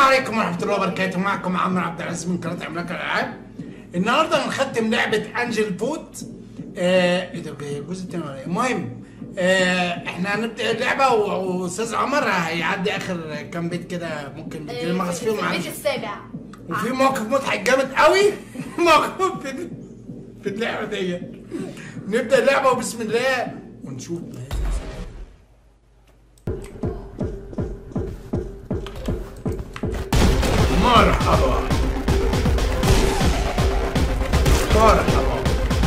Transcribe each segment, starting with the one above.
عليكم ورحمة الله وبركاته معكم عمرو عبد العزيز من قناة عملاق الألعاب النهاردة هنختم لعبة أنجل فوت آه، ايه ده الجزء التاني ولا ايه؟ المهم آه، احنا هنبدأ اللعبة و- وأستاذ عمر هيعدي آخر كام بيت كده ممكن بيجي المغص فيهم في البيت معرفش السابع وفي موقف مضحك جامد قوي موقف في في اللعبة دي نبدأ اللعبة وبسم الله ونشوف ما هي. مرحبا مرحبا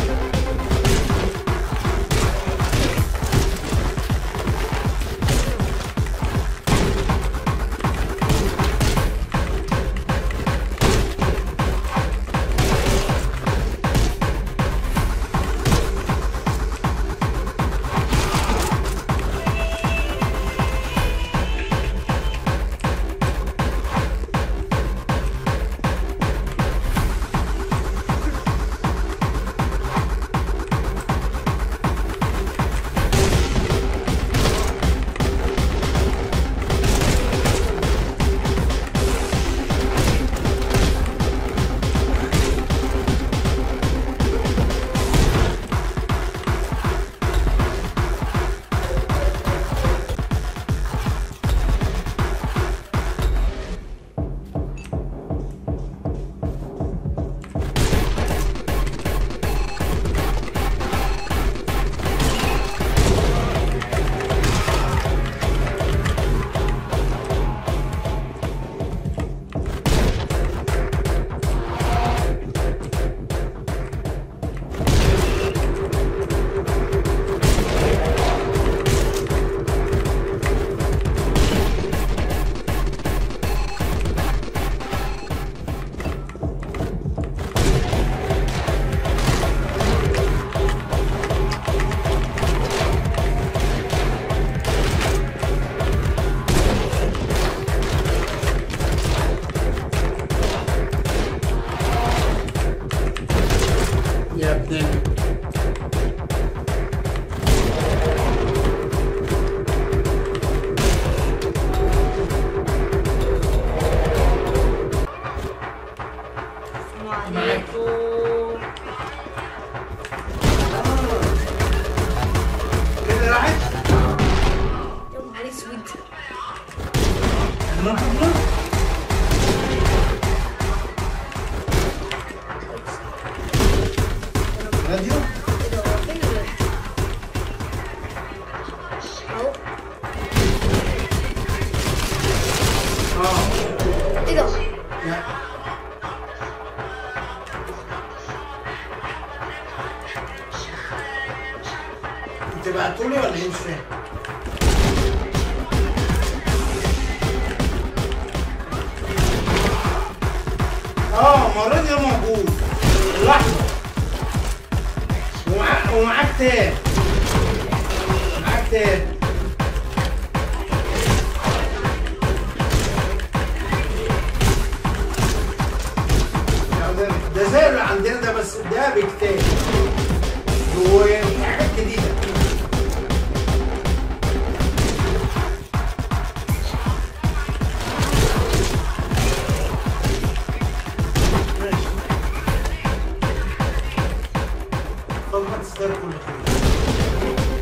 يا ابني السلام عليكم كده راحت يا نهار اسود مرحبا راديو ايه ده هو فين ال- اهو اه ايه ده لا. انت بعتولي ولا ايه مش فاهم اه ما الراديو موجود لحظة ومعاك ومعاك تاب معاك تاب ده- ده زي اللي عندنا ده بس ده بكتاب وفي حاجات جديدة ماشي طب ما تستاهل كل خير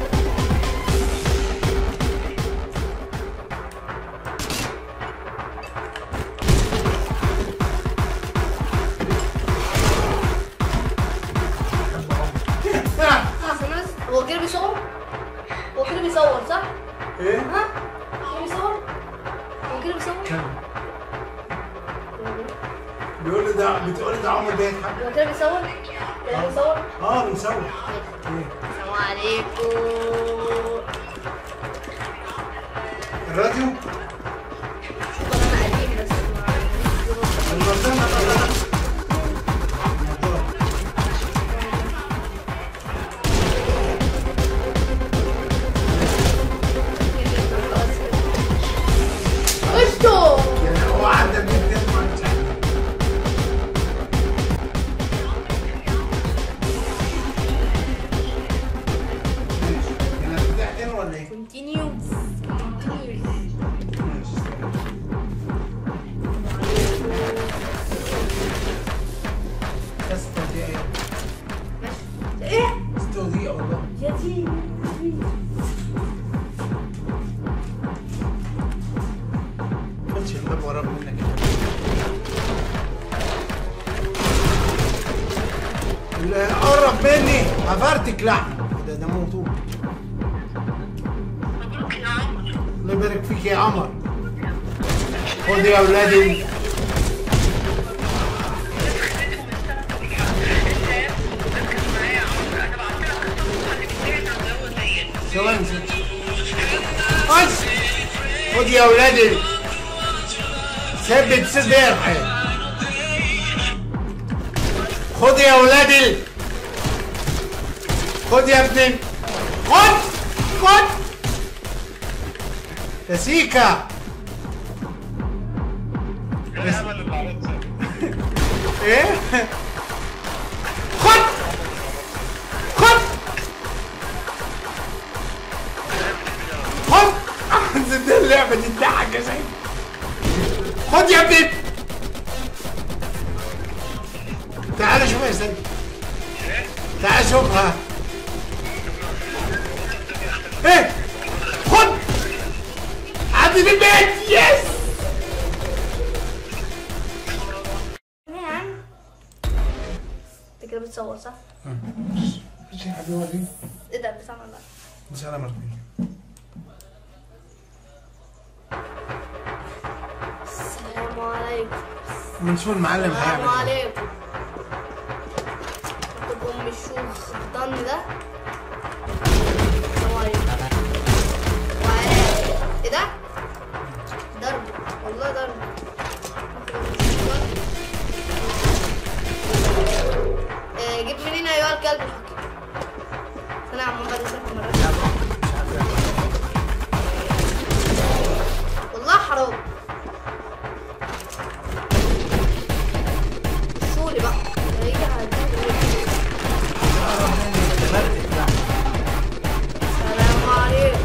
استنى بس هو كده بيصور هو كده بيصور صح ايه؟ ها كده بيصور هو كده بيصور بيقول لي ده بتقول لي ده عمر بيضحك هو كده بيصور كده بيصور اه بنصور ايه؟ السلام عليكم الراديو شوف انا قديم بس ما المرسمة لا لا لا قشطه يعني هو عدى من اتنين ما عملش حاجة. ماشي. يعني هتفتح تاني ولا ايه؟ كونتينيو ماشي. اللي قرب مني هفرتك لحم ده ده موضوع مبروك يا عمر الله يبارك فيك يا قمر خد يا اولادي خدتهم السنة طويلة انت ركز معايا يا عمر انا بعت لك الصفحة اللي بتبيع اللي هو زيك ثواني بس خد يا اولادي ثبت صدر خد يا اولادي خد يا ابني خد خد يا سيكا ايه خد خد خد نزلت اللعبه دي تضحك يا سيد خد يا ابني تعال شوف يا سيد تعال شوفها ايه خد عدي في البيت يس ايه يا عم انت كده بتصور صح؟ مش حد يوريني ايه ده بتعمل لا مش انا مرتين السلام عليكم منشور المعلم السلام هيعمل عليكم تبقوا الشوخ الضن ده السلام عليكم وعليكم ايه ده؟ ضرب والله ضرب آه، جيب منين ايها الكلب الحقير انا عم بعد ست مرات والله حرام شولي بقى هيجي هيجي السلام عليكم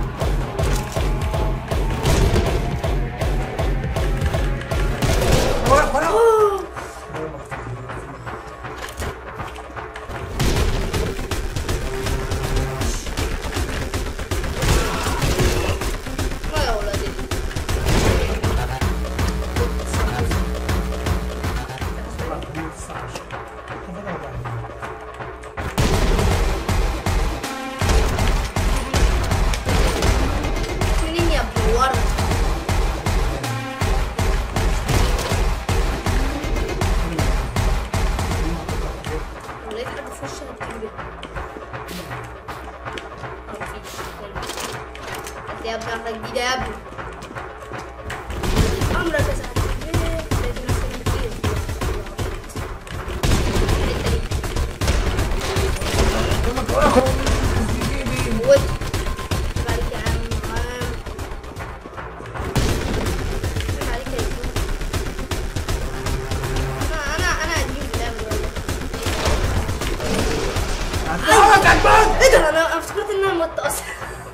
ما يا ولدي منين يا ابو ورد لو لقيت حاجه في وشي هتجيب مفيش هات يا ابني واحده جديده يا ابني امرك يا سعد ليه؟ لقيت نفسي كتير. موت عليك يا عم عام عليك يا يوسف. انا انا انا هجيب اللعبه دلوقتي. ايه ده انا افتكرت ان انا مت اصلا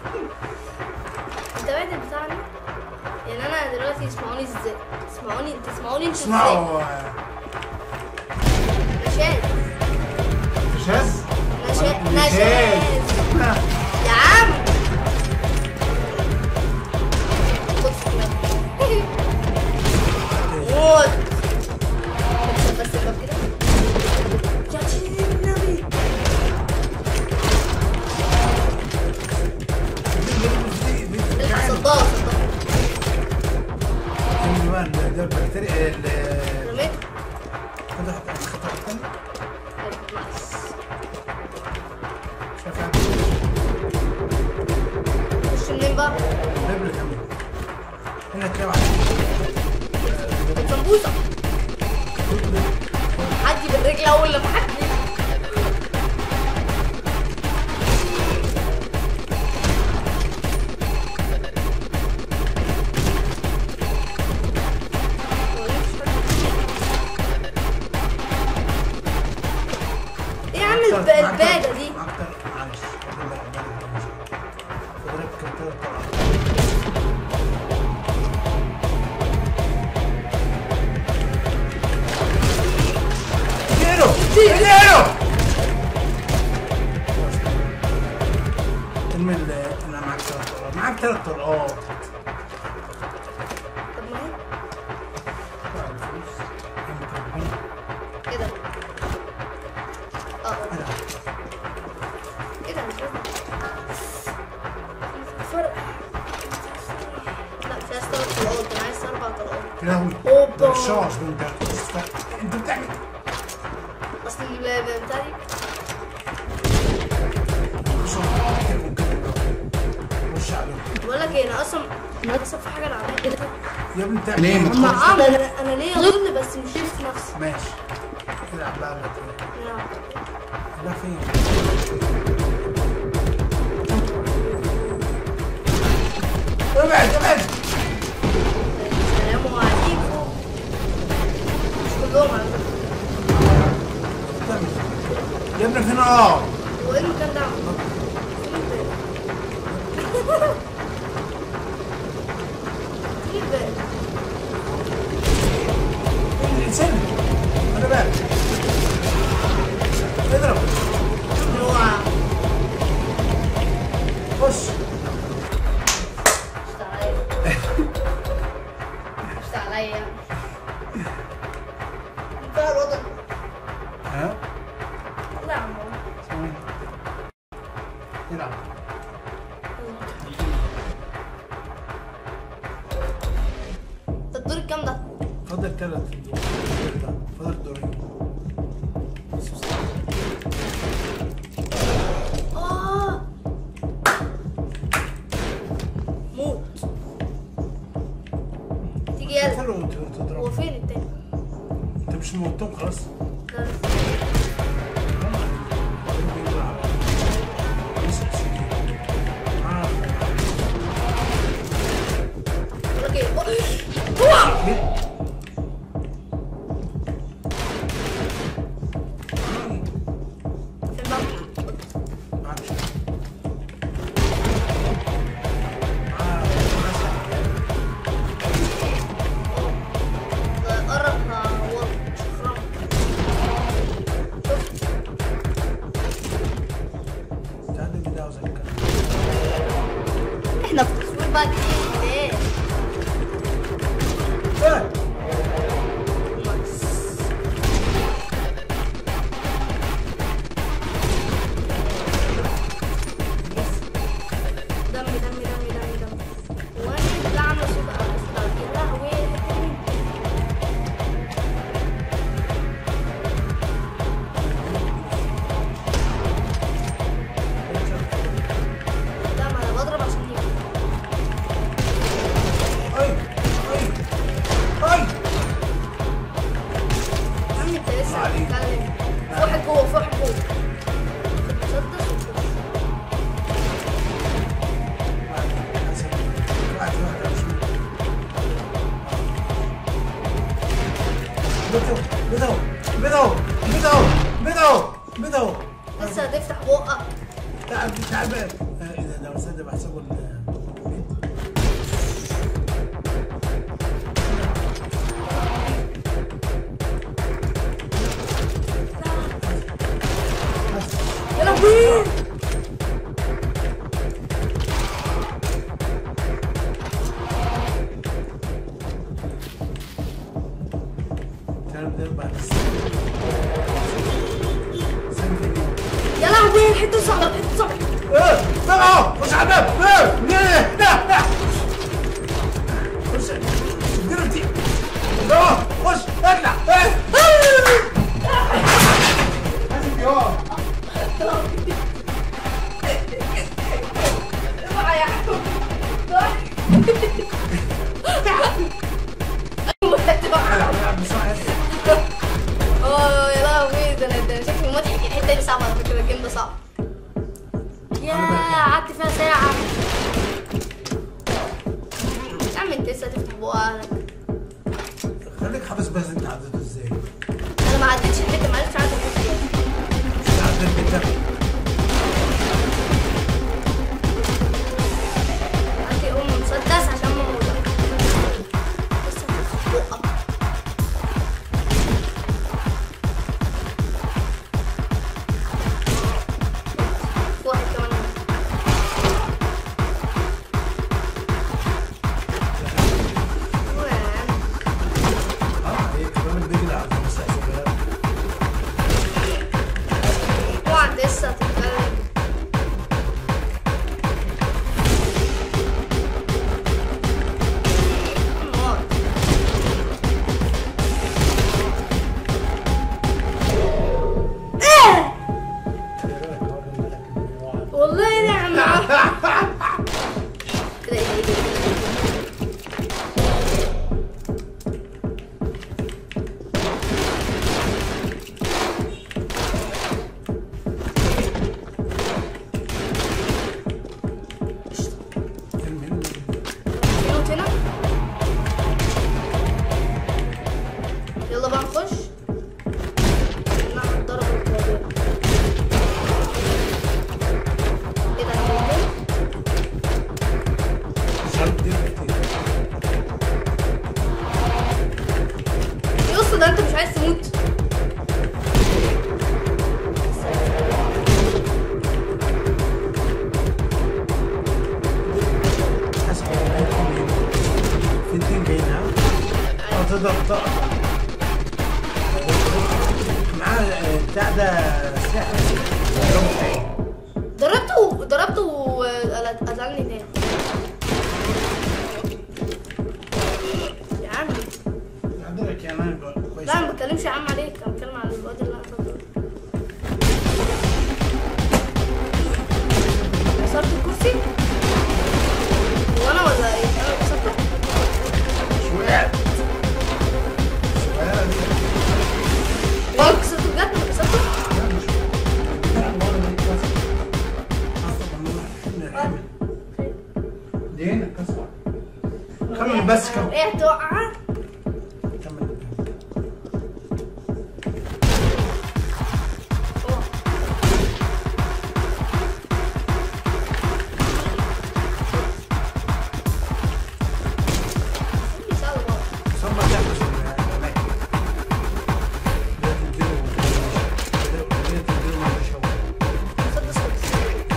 انت بعد بتاعنا يعني انا دلوقتي اسمعوني ازاي اسمعوني انت اسمعوني انتوا ازاي اسمعوا نشاز شاذ نشاز نشاز يا عم خد في دماغك. موت اكسب بس الباب كده يا سيدي النبي الحق صداق صداق ده البكتيريا ال- رميت خد واحد الخطر الثاني نايس شايف يعني خش منين بقى؟ الابره كمان هنا تلاقي واحد السمبوسة عدي بالرجل اول لما حد ايه يا عم الب- الباده دي معاك تلات- معلش خد بالك، خد بالك كده تلات طلقات. اديله اديله ارمي ال- انا معاك تلات طلقات معاك تلات طلقات طب ما هي كده البتاع دي خش عليهم كده. خش عليهم بقول لك ايه انا اصلا بكسب في حاجه انا عملت كده يا ابني تعمل ايه ما ما تخافش. اه انا انا ليا ظن بس مش شايف نفسي ماشي العب بقى ولا تلعب. لا فين ابعد ابعد سلام عليكم مش كلهم على فكره استنى. يا ابني فين اه هو ايه المكان ده فين الباب؟ الانسان انا بقى اضرب اوعى خش مش عليا مش عليا انت الوضع ها لا يا عم ثواني. العب ده الدور الكام ده؟ فاضل ثلاث فاضل دورين آه موت تيجي يلا تقتله وت- هو وتضربه فين التاني؟ انت مش موتهم خلاص ده بقول لك ايه اوعى في الباب قرب هو شكرا احنا في تصوير بقى كتير ليه؟ نايس دم دم دم دم دم وانا اللي عامله صوت أصلاً. يا لهوي الحتة دي. لا ما انا بضرب عشان يجي يا عم انت لسه عليك. بتتكلم في واحد جوه في واحد جوه مسدس وخش. بدو بدو بدو بدو بدو لسه هتفتح بقك تعال تعال بقى آه، اذا ده بس ده بحسبه ال- يا لهوي تعال ده بعد السنة. سنة اليوم. يا لهوي الحته صعبه الحته صعبه ايه طلعوا خش على الباب ايه ليه لا لا خش ديرتي لا خش اطلع ايه لازم يقف اوعى يا العب العب بسرعه اه يا لهوي ده انا ده شكله مضحك الحته دي صعبه على فكره الجيم ده صعب يا قعدت فيها ساعه يا عم انت لسه هتفتح بقك خليك حافظ بس انت عديته ازاي انا ما عدتش الحته ما عرفتش اعدي الحته دي مش عديت بالتفل عندي ام مسدس عشان ما اموتك لسه هتفتح بقك في واحد كمان وين؟ اه هيك الراجل بيجري على خمس اسابيع اوعى انت لسه بتاع ده سلاح ضربته ضربته وقتلني تاني يا عم عندك يا مان كويس لا انا ما بتكلمش يا عم عليك انا بتكلم على الواد اللي انا فاكره كسرت الكرسي وانا ولا ايه انا كسرته مش وقعت صغيرة دي. والله كسرته بجد انا كسرته لا، مش وقعت. لا، والله ما اتكسر. أصلاً ممنوع نرحمها. دي هنا اتكسر. كمل بس كمل وقعت وقعه كمل أوه. بيساعدوا بعض. صبر تحبس الأماكن. لا تنزلوا لا تنزلوا ما تشوفوا. مسدس خلص.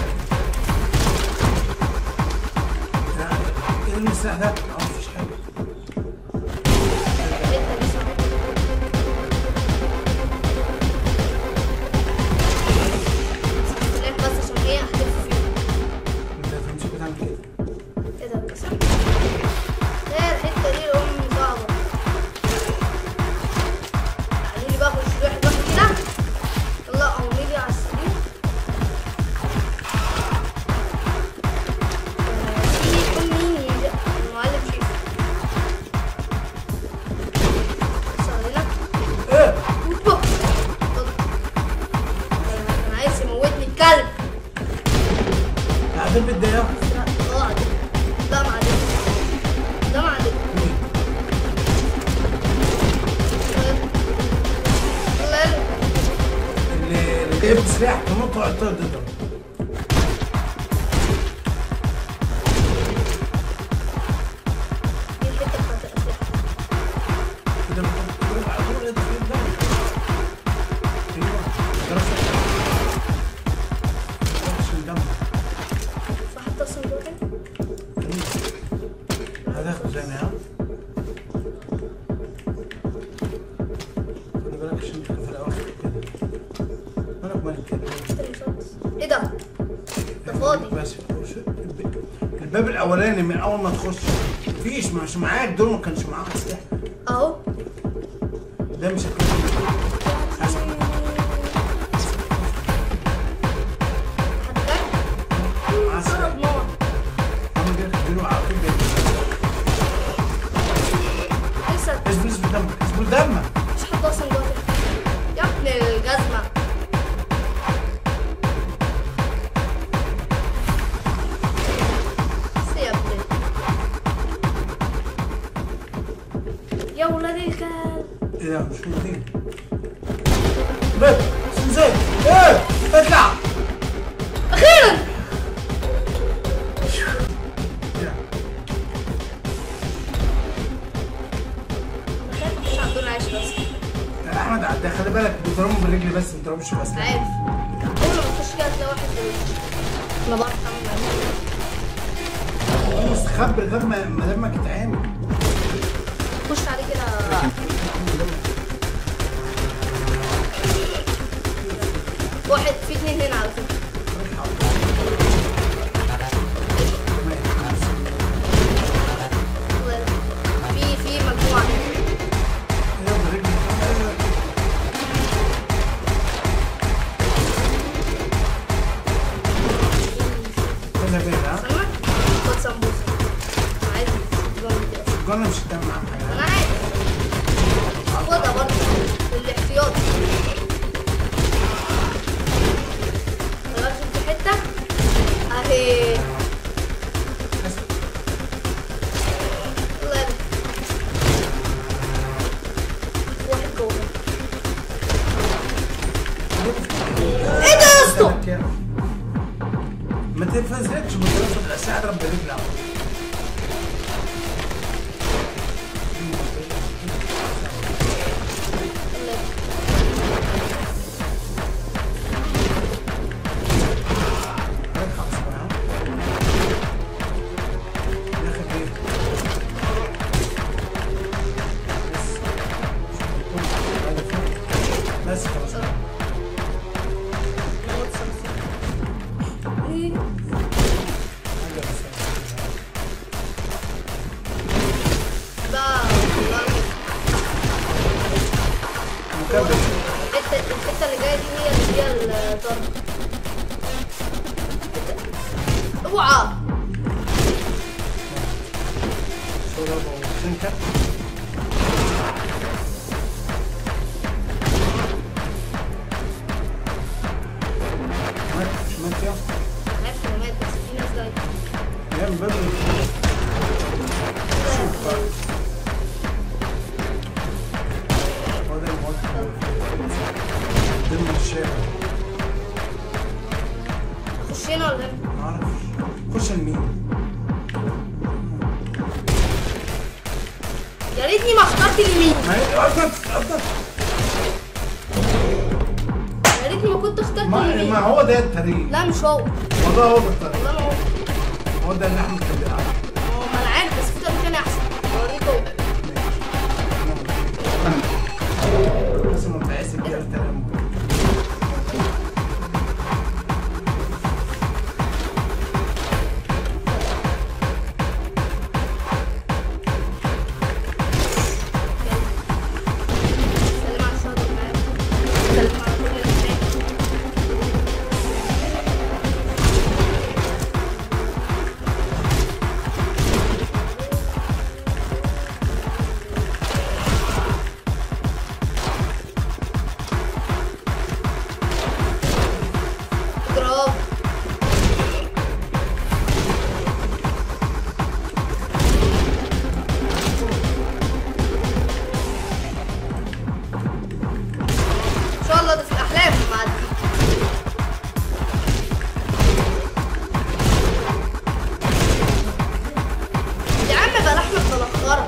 لا، ايه المساح ده؟ اه مفيش حاجة. الحتة دي صح. سلاح بس عشان هي هتلف فيه انت هتمسك تعمل كده. كده بس لا الحتة دي الأم صعبة تعالي بقى خش واحد واحد كده يلا قومي لي على السرير آه، في يكون مين يجي المعلم شيف بص علينا ايه؟ أوبا. انا عايز يموتني الكلب قاعدين بالدقيقة. اه عدل. لا ما عدلش ده ما عدلش لا لا اللي اللي جايب سلاح تنط وقت تضرب. دي الحته بتاعت الاسلحه كده بتضرب تضرب على طول انت في الدم. ايوه. ضرب ضربش الدم. فحتى اصلا واحد هتاخد ثانية ها؟ خلي بالك عشان تبقى في الأول كده. مالك مالك كده. المسدس ايه ده؟ ده فاضي بس خش. الب- الباب الأولاني من أول ما تخش مفيش مش معاك دول ما كانش معاهم أسلحة. اهو ده مش الكلام. أسلحة. حد جاي معاه سلاح. ضرب نار عامل كده تديله على طول جاي. لسه اصبر اصبر دمك اصبر دمك. مش حد اصلا جوه يا ابن الجزمه بس يا ابني يا ولاد الكلب ايه ده مش موجودين. بس سنزل ايه اطلع. اخيرا يا. مش عندنا عيش بس يا احمد عدى خلي بالك بيضربهم بالرجل بس ما بيضربوش بس عارف اول ما تخش كده تلاقي واحد في انا بعرف اعمل معاه. مستخبي لغايه ما ما دمك يتعامل خش عليه كده واحد في اتنين هنا على فكرة في في مجموعة سلمى خد سمبوسة أنا عايز تجرب كده قلنا مش هتعمل معاهم حاجه انا عارف هاخدها برضه للاحتياط خلاص شفت حته اهي الله يرضى. واحد جوه ايه ده يا اسطى ما تنفذلكش بترفض الاشياء اضرب برجل على طول. الله يرضى. ارجع بسرعه ياخد ايه بس بس خلاص الحماية دي هي اللي فيها الضرب اوعى صورة وسنكة مات مات يا عارف انه مات بس في ناس جاية يا من بدري شوف بقى هو ده الموت ضمن الشارع خشينا ولا ايه؟ معرفش خش لمين يا ريتني ما اخترت اليمين ما هي قصدك قصدك يا ريتني ما كنت اخترت ما, اليمين ما هو ده الطريق لا مش هو ما ده هو ده الطريق والله ما هو هو ده اللي احنا كنا هو ما انا عارف بس في طريق تاني احسن اوريك هو بس ما بتعيش بيها الكلام سلم على الشهداء معاك سلم على كل اللي هناك اضرب ان شاء الله ده في الاحلام معدي يا عم بلا احنا متنخره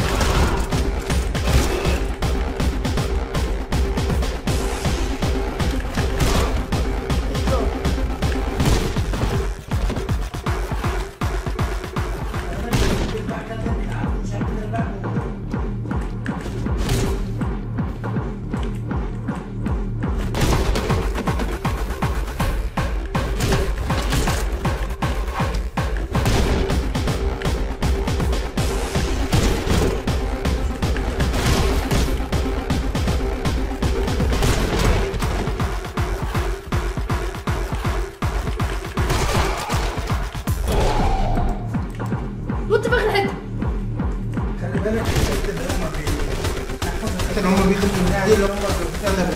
نط في اخر حته خلي بالك الحته اللي هم بي الحته اللي هم بيخدموا منها دي اللي هم بيتكلموا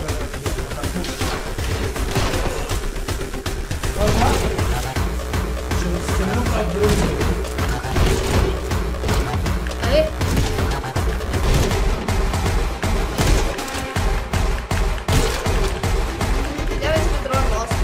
اهي لعبة سبيد ران اصلا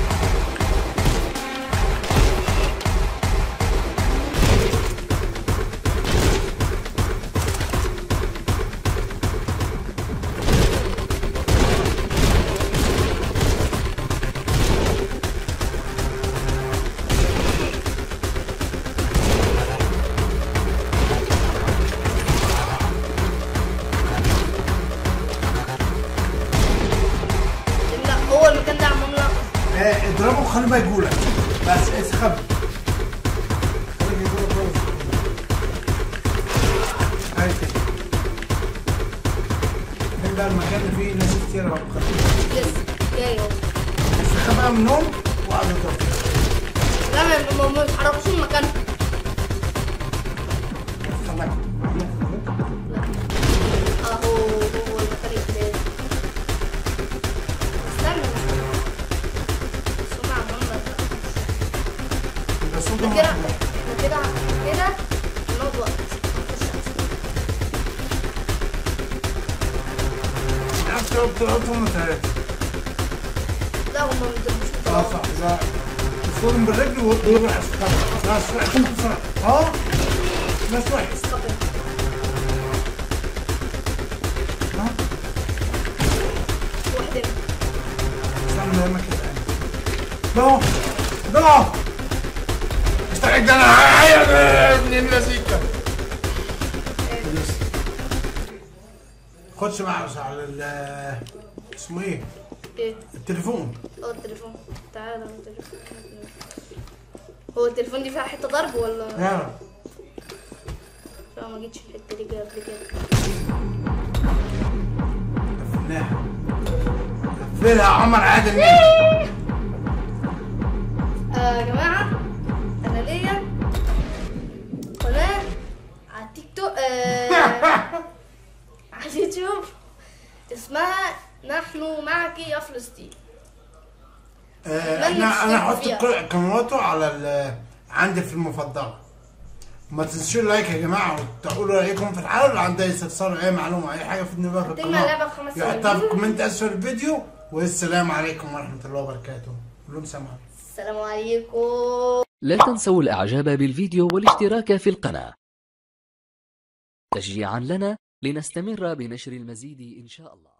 لا هو المكان ده عمال لا اضربه وخليه ما يقولك بس اسخب خليه يقولك كويس. هاي كده فين بقى المكان اللي فيه ناس كتير بقى لسه جاي اهو استخبى من النوم وقعد يضرب لا ما ما- ما يتحركوش من مكانهم خلاك اهو هو المكان التاني استنى سمع عمال يبقى صوته احنا كده محمود. احنا كده كده نقعد وقت نخش أحسن. عرفت لو بتقعدهم ثلاثة لا هم ما بيضربوش اه بطريقة. صح لا تصورهم بالرجل ويروح يستخبى لا استخبى بسرعة اه ناس واحد استقر. ها واحد هنا. استنى لما كده ضع ضع استعد انا عايز ابن اللذيكة خدش معاه على ال اسمه ايه؟ ايه التليفون اه التليفون تعالى على التليفون هو التليفون دي فيها حته ضرب ولا يا لا ما جيتش الحته دي قبل كده قفلناها فيها عمر عادل مين آه يا جماعة أنا ليا قناة على التيك توك آه على اليوتيوب اسمها نحن معك يا فلسطين آه، أتمنى احنا انا تشتركوا هحط فيها. كل- قنواته على ال- عندي في المفضله ما تنسوش اللايك يا جماعه وتقولوا رايكم في الحلقه اللي عنده استفسار اي معلومه اي حاجه في النبات في هتجمع لعبة القناه بخمس يحطها في ثواني. كومنت اسفل الفيديو والسلام عليكم ورحمه الله وبركاته كلهم سمعوا السلام عليكم لا تنسوا الاعجاب بالفيديو والاشتراك في القناة تشجيعا لنا لنستمر بنشر المزيد ان شاء الله